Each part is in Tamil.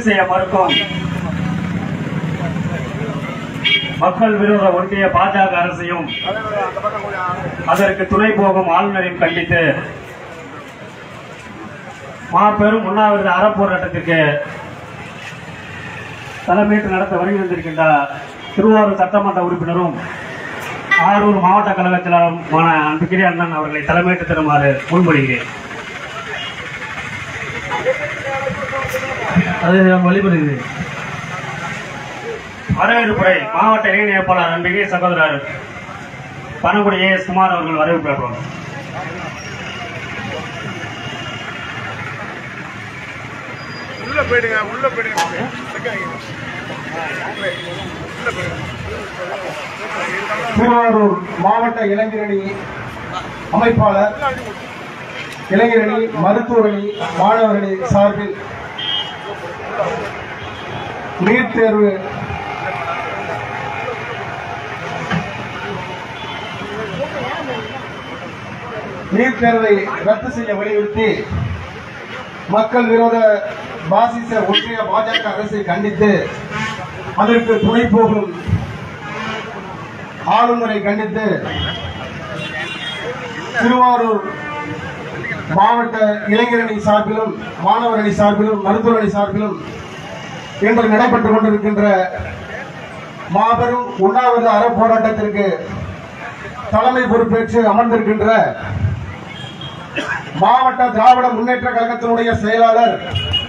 செய்ய மறுக்கும் மக்கள் விரோத ஒன்றிய பாஜக அரசையும் அதற்கு துணை போகும் ஆளுநரையும் கண்டித்து மாபெரும் உண்ணாவிரத அறப்போராட்டத்திற்கு தலைமையேற்று நடத்த வருகை வந்திருக்கின்ற திருவாரூர் சட்டமன்ற உறுப்பினரும் ஆரூர் மாவட்ட கழக செயலாளருமான அன்புக்கிரிய அண்ணன் அவர்களை தலைமையேற்று தருமாறு முன்மொழிகிறேன் அதை நான் வழிபடுகிறேன் வரவேற்புரை மாவட்ட இணையமைப்பாளர் அன்பிகை சகோதரர் பனங்குடி ஏ எஸ் குமார் அவர்கள் வரவேற்பார்கள் உள்ள போயிடுங்க உள்ள போயிடுங்க திருவாரூர் மாவட்ட இளைஞரணி அமைப்பாளர் இளைஞரணி மருத்துவரணி மாணவரணி சார்பில் நீட் தேர்வு நீட் தேர்வை ரத்து செய்ய வலியுறுத்தி மக்கள் விரோத பாசிச ஒன்றிய பாஜக அரசை கண்டித்து அதற்கு துணை போகும் ஆளுநரை கண்டித்து திருவாரூர் மாவட்ட இளைஞரணி சார்பிலும் மாணவர் அணி சார்பிலும் மருத்துவர் அணி சார்பிலும் இன்று நடைபெற்றுக் கொண்டிருக்கின்ற மாபெரும் உண்ணாவிரத அறப்போராட்டத்திற்கு தலைமை பொறுப்பேற்று அமர்ந்திருக்கின்ற மாவட்ட திராவிட முன்னேற்ற கழகத்தினுடைய செயலாளர்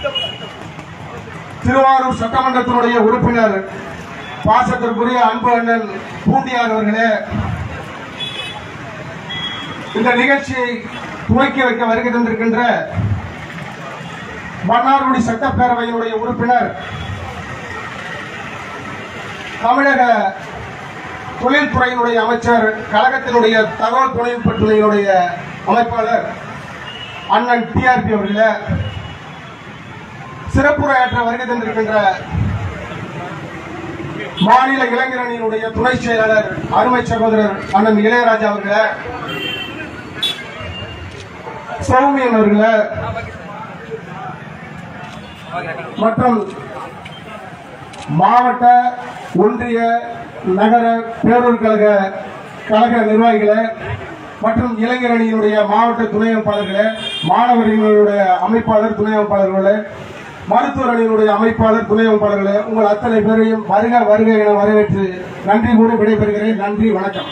திருவாரூர் சட்டமன்றத்தினுடைய உறுப்பினர் பாசத்திற்குரிய அன்பு அண்ணன் பூண்டியார் அவர்களே இந்த நிகழ்ச்சியை துவக்கி வைக்க வருகை தந்திருக்கின்ற மன்னார்குடி சட்டப்பேரவையினுடைய உறுப்பினர் தமிழக தொழில்துறையினுடைய அமைச்சர் கழகத்தினுடைய தகவல் தொழில்நுட்பத்துறையினுடைய அமைப்பாளர் அண்ணன் டிஆர்பி அவர்களே சிறப்புரையாற்ற வருகை தந்திருக்கின்ற மாநில இளைஞரணியினுடைய துணை செயலாளர் அருமை சகோதரர் அண்ணன் இளையராஜா அவர்களே சௌமியன் அவர்களே மற்றும் மாவட்ட ஒன்றிய நகர பேரூர் கழக கழக நிர்வாகிகளே மற்றும் இளைஞரணியினுடைய மாவட்ட துணை அமைப்பாளர்களே மாணவர்களுடைய அமைப்பாளர் துணை அமைப்பாளர்களே மருத்துவர் அணியினுடைய அமைப்பாளர் துணை அமைப்பாளர்களே உங்கள் அத்தனை பேரையும் வருக வருக என வரவேற்று நன்றி கூறி விடைபெறுகிறேன் நன்றி வணக்கம்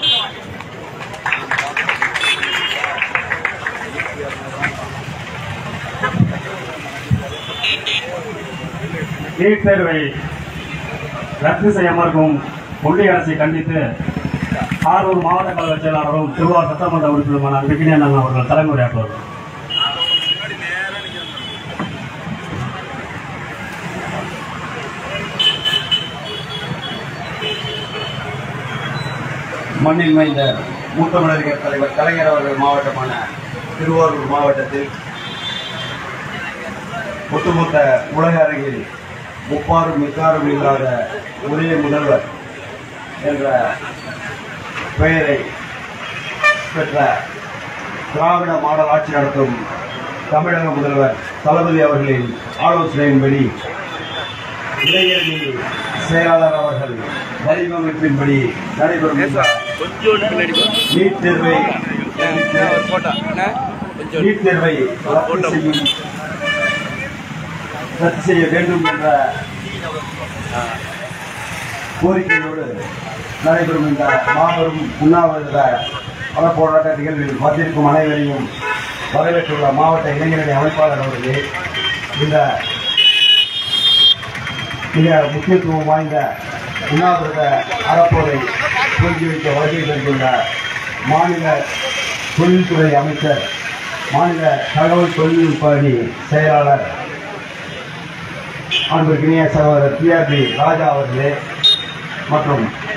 நீட் தேர்வை ரத்து செய்ய மறுக்கும் ஒன்றிய அரசை கண்டித்து ஆரூர் மாவட்ட கழக செயலாளரும் திருவாரூர் சட்டமன்ற உறுப்பினருமான அன்பிக்கினி அண்ணன் அவர்கள் தலைமுறையாற்றுவார்கள் மண்ணில் மைந்த மூத்தமிழறிஞர் தலைவர் கலைஞர் அவர்கள் மாவட்டமான திருவாரூர் மாவட்டத்தில் ஒட்டுமொத்த உலக அரங்கில் முப்பாரும் மிக்காரும் இல்லாத ஒரே முதல்வர் என்ற பெயரை பெற்ற திராவிட மாடல் ஆட்சி நடத்தும் தமிழக முதல்வர் தளபதி அவர்களின் ஆலோசனையின்படி இளைஞரணி செயலாளர் அவர்கள் வடிவமைப்பின்படி நடைபெறும் இந்த நீட் தேர்வை நீட் தேர்வை ரத்து செய்யும் ரத்து செய்ய வேண்டும் என்ற கோரிக்கையோடு நடைபெறும் இந்த மாபெரும் உண்ணாவிரத பல போராட்ட நிகழ்வில் வந்திருக்கும் அனைவரையும் வரவேற்றுள்ள மாவட்ட இளைஞரணி அமைப்பாளர் அவர்களே இந்த மிக முக்கியத்துவம் வாய்ந்த உண்ணாவிரத அறப்போரை துவங்கி வைக்க வருகை தந்துள்ள மாநில தொழில்துறை அமைச்சர் மாநில தகவல் தொழில்நுட்ப அணி செயலாளர் அன்புக்கினிய சகோதரர் பிஆர்பி ராஜா அவர்களே மற்றும்